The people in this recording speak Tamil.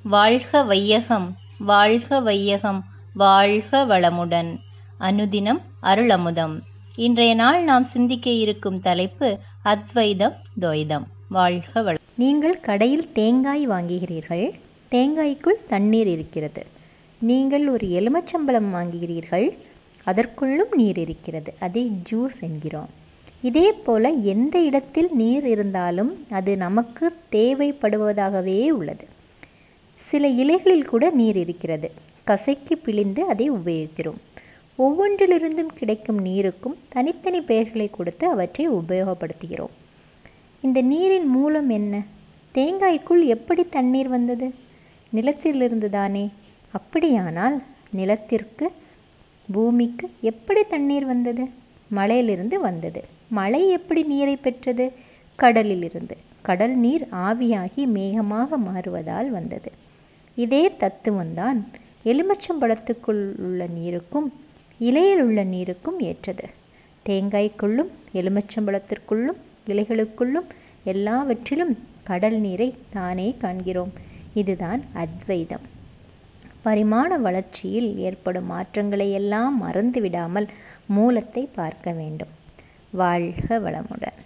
வாழ்க வையகம் வாழ்க வையகம் வாழ்க வளமுடன் அனுதினம் அருளமுதம் இன்றைய நாள் நாம் சிந்திக்க இருக்கும் தலைப்பு அத்வைதம் துவைதம் வாழ்க வள நீங்கள் கடையில் தேங்காய் வாங்குகிறீர்கள் தேங்காய்க்குள் தண்ணீர் இருக்கிறது நீங்கள் ஒரு எலுமச்சம்பழம் வாங்குகிறீர்கள் அதற்குள்ளும் நீர் இருக்கிறது அதை ஜூஸ் என்கிறோம் இதே போல எந்த இடத்தில் நீர் இருந்தாலும் அது நமக்கு தேவைப்படுவதாகவே உள்ளது சில இலைகளில் கூட நீர் இருக்கிறது கசைக்கு பிழிந்து அதை உபயோகிக்கிறோம் ஒவ்வொன்றிலிருந்தும் கிடைக்கும் நீருக்கும் தனித்தனி பெயர்களை கொடுத்து அவற்றை உபயோகப்படுத்துகிறோம் இந்த நீரின் மூலம் என்ன தேங்காய்க்குள் எப்படி தண்ணீர் வந்தது நிலத்திலிருந்து தானே அப்படியானால் நிலத்திற்கு பூமிக்கு எப்படி தண்ணீர் வந்தது மலையிலிருந்து வந்தது மழை எப்படி நீரை பெற்றது கடலிலிருந்து கடல் நீர் ஆவியாகி மேகமாக மாறுவதால் வந்தது இதே தத்துவம்தான் எலுமிச்சம்பழத்துக்குள் உள்ள நீருக்கும் இலையில் உள்ள நீருக்கும் ஏற்றது தேங்காய்க்குள்ளும் எலுமிச்சம்பழத்திற்குள்ளும் இலைகளுக்குள்ளும் எல்லாவற்றிலும் கடல் நீரை தானே காண்கிறோம் இதுதான் அத்வைதம் பரிமாண வளர்ச்சியில் ஏற்படும் மாற்றங்களை எல்லாம் மறந்துவிடாமல் மூலத்தை பார்க்க வேண்டும் வாழ்க வளமுடன்